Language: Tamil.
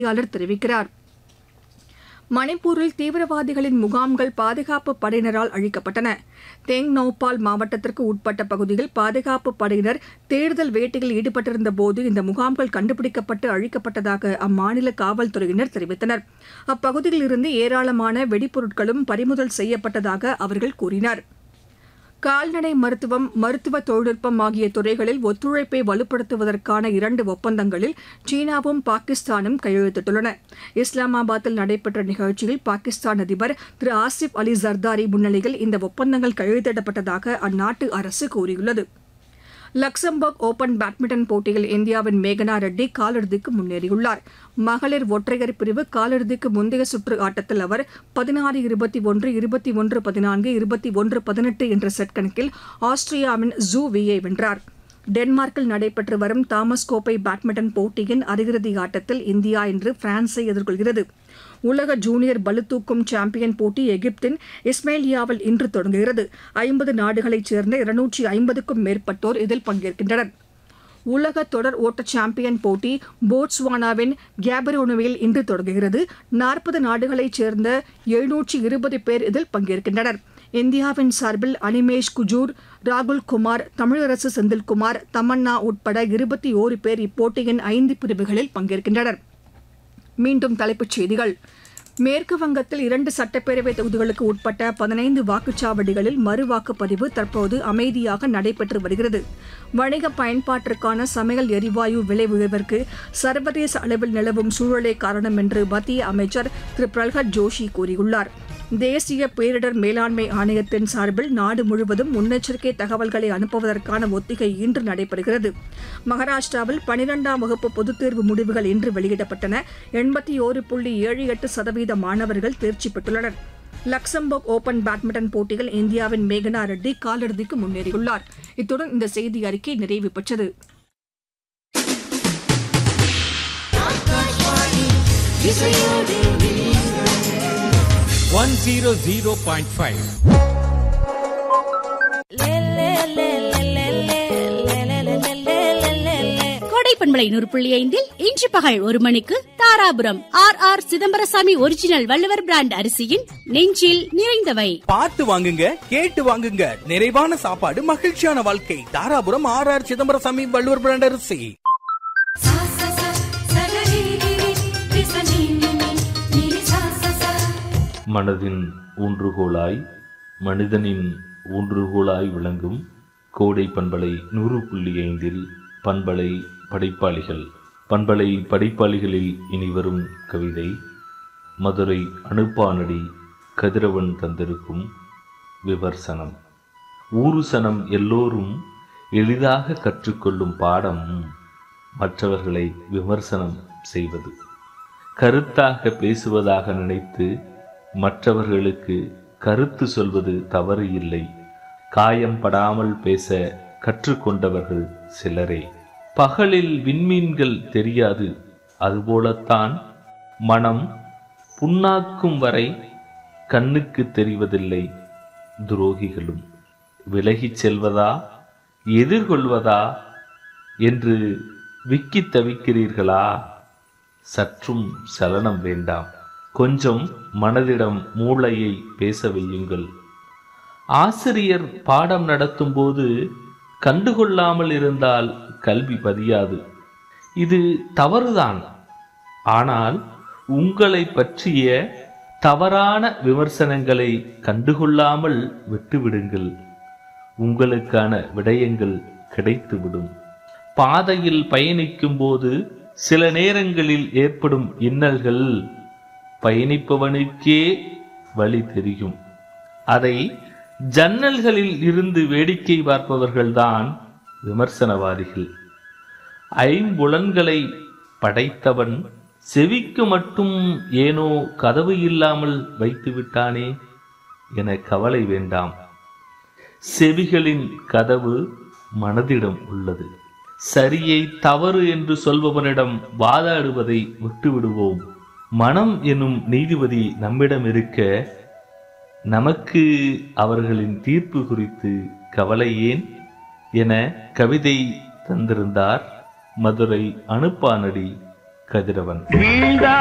செய்தியாளர் தெரிவிக்கிறார் மணிப்பூரில் தீவிரவாதிகளின் முகாம்கள் பாதுகாப்பு படையினரால் அழிக்கப்பட்டன தெங் நௌபால் மாவட்டத்திற்கு உட்பட்ட பகுதியில் பாதுகாப்பு படையினர் தேடுதல் வேட்டையில் ஈடுபட்டிருந்த போது இந்த முகாம்கள் கண்டுபிடிக்கப்பட்டு அழிக்கப்பட்டதாக அம்மாநில காவல்துறையினர் தெரிவித்தனர் அப்பகுதியில் இருந்து ஏராளமான வெடிப்பொருட்களும் பறிமுதல் செய்யப்பட்டதாக அவர்கள் கூறினர் கால்நடை மருத்துவம் மருத்துவ தொழில்நுட்பம் ஆகிய துறைகளில் ஒத்துழைப்பை வலுப்படுத்துவதற்கான இரண்டு ஒப்பந்தங்களில் சீனாவும் பாகிஸ்தானும் கையெழுத்திட்டுள்ளன இஸ்லாமாபாத்தில் நடைபெற்ற நிகழ்ச்சியில் பாகிஸ்தான் அதிபர் திரு ஆசிப் அலி ஜர்தாரி முன்னிலையில் இந்த ஒப்பந்தங்கள் கையெழுத்திடப்பட்டதாக அந்நாட்டு அரசு கூறியுள்ளது லக்சம்பர்க் ஓபன் பேட்மிண்டன் போட்டியில் இந்தியாவின் மேகனா ரெட்டி காலிறுதிக்கு முன்னேறியுள்ளார் மகளிர் ஒற்றையர் பிரிவு காலிறுதிக்கு முந்தைய சுற்று ஆட்டத்தில் அவர் பதினாறு இருபத்தி ஒன்று இருபத்தி ஒன்று பதினான்கு இருபத்தி ஒன்று பதினெட்டு என்ற செட் கணக்கில் ஆஸ்திரியாவின் ஜூ வியை வென்றார் டென்மார்க்கில் நடைபெற்று வரும் தாமஸ் கோப்பை பேட்மிண்டன் போட்டியின் அரையிறுதி ஆட்டத்தில் இந்தியா இன்று பிரான்ஸை எதிர்கொள்கிறது உலக ஜூனியர் பளுதூக்கும் சாம்பியன் போட்டி எகிப்தின் இஸ்மேலியாவில் இன்று தொடங்குகிறது ஐம்பது நாடுகளைச் சேர்ந்த இருநூற்றி ஐம்பதுக்கும் மேற்பட்டோர் இதில் பங்கேற்கின்றனர் உலக தொடர் ஓட்ட சாம்பியன் போட்டி போட்ஸ்வானாவின் கேபரோனுவில் இன்று தொடங்குகிறது நாற்பது நாடுகளைச் சேர்ந்த எழுநூற்றி இருபது பேர் இதில் பங்கேற்கின்றனர் இந்தியாவின் சார்பில் அனிமேஷ் குஜூர் ராகுல் குமார் தமிழரசு செந்தில்குமார் தமன்னா உட்பட இருபத்தி ஓரு பேர் இப்போட்டியின் ஐந்து பிரிவுகளில் பங்கேற்கின்றனர் மீண்டும் தலைப்புச் செய்திகள் மேற்கு வங்கத்தில் இரண்டு சட்டப்பேரவை தொகுதிகளுக்கு உட்பட்ட பதினைந்து வாக்குச்சாவடிகளில் மறு வாக்குப்பதிவு தற்போது அமைதியாக நடைபெற்று வருகிறது வணிக பயன்பாட்டிற்கான சமையல் எரிவாயு விலை உயர்விற்கு சர்வதேச அளவில் நிலவும் சூழலே காரணம் என்று மத்திய அமைச்சர் திரு பிரல்ஹத் ஜோஷி கூறியுள்ளார் தேசிய பேரிடர் மேலாண்மை ஆணையத்தின் சார்பில் நாடு முழுவதும் முன்னெச்சரிக்கை தகவல்களை அனுப்புவதற்கான ஒத்திகை இன்று நடைபெறுகிறது மகாராஷ்டிராவில் பனிரெண்டாம் வகுப்பு பொதுத் தேர்வு முடிவுகள் இன்று வெளியிடப்பட்டன எண்பத்தி ஓரு புள்ளி ஏழு எட்டு சதவீத மாணவர்கள் தேர்ச்சி பெற்றுள்ளனர் லக்சம்பர்க் ஓபன் பேட்மிண்டன் போட்டியில் இந்தியாவின் மேகனா ரெட்டி காலிறுதிக்கு முன்னேறியுள்ளார் இத்துடன் இந்த செய்தி அறிக்கை நிறைவு பெற்றது one zero zero point five Kodai பண்பலை நூறு புள்ளி ஐந்தில் இன்று பகல் ஒரு மணிக்கு Dharapuram R R Chidambarasamy original Valluvar brand அரிசியின் நெஞ்சில் நிறைந்தவை பார்த்து வாங்குங்க கேட்டு வாங்குங்க நிறைவான சாப்பாடு மகிழ்ச்சியான வாழ்க்கை Dharapuram R R Chidambarasamy Valluvar brand அரிசி सा सा सा सगरी गिरी विसनी निनी नीली सा सा सा மனதின் ஊன்றுகோலாய் மனிதனின் ஊன்றுகோலாய் விளங்கும் கோடை பண்பலை நூறு புள்ளி ஐந்தில் பண்பலை படைப்பாளிகள் பண்பலை படைப்பாளிகளில் இனி வரும் கவிதை மதுரை அனுப்பானடி கதிரவன் தந்திருக்கும் விமர்சனம் ஊருசனம் எல்லோரும் எளிதாக கற்றுக்கொள்ளும் பாடம் மற்றவர்களை விமர்சனம் செய்வது கருத்தாக பேசுவதாக நினைத்து மற்றவர்களுக்கு கருத்து சொல்வது தவறு இல்லை காயம் படாமல் பேச கற்றுக்கொண்டவர்கள் சிலரே பகலில் விண்மீன்கள் தெரியாது அதுபோலத்தான் மனம் புண்ணாக்கும் வரை கண்ணுக்கு தெரிவதில்லை துரோகிகளும் விலகிச் செல்வதா எதிர்கொள்வதா என்று விக்கித் தவிக்கிறீர்களா சற்றும் சலனம் வேண்டாம் கொஞ்சம் மனதிடம் மூளையை பேச வையுங்கள் ஆசிரியர் பாடம் நடத்தும்போது கண்டுகொள்ளாமல் இருந்தால் கல்வி பதியாது இது தவறுதான் ஆனால் உங்களை பற்றிய தவறான விமர்சனங்களை கண்டுகொள்ளாமல் விட்டுவிடுங்கள் உங்களுக்கான விடயங்கள் கிடைத்துவிடும் பாதையில் பயணிக்கும் போது சில நேரங்களில் ஏற்படும் இன்னல்கள் பயணிப்பவனுக்கே வழி தெரியும் அதை ஜன்னல்களில் இருந்து வேடிக்கை பார்ப்பவர்கள்தான் விமர்சனவாதிகள் ஐம்புலன்களை படைத்தவன் செவிக்கு மட்டும் ஏனோ கதவு இல்லாமல் வைத்து விட்டானே என கவலை வேண்டாம் செவிகளின் கதவு மனதிடம் உள்ளது சரியை தவறு என்று சொல்பவனிடம் வாதாடுவதை விட்டுவிடுவோம் மனம் எனும் நீதிபதி நம்மிடம் இருக்க நமக்கு அவர்களின் தீர்ப்பு குறித்து கவலை ஏன் என கவிதை தந்திருந்தார் மதுரை அனுப்பானடி கதிரவன்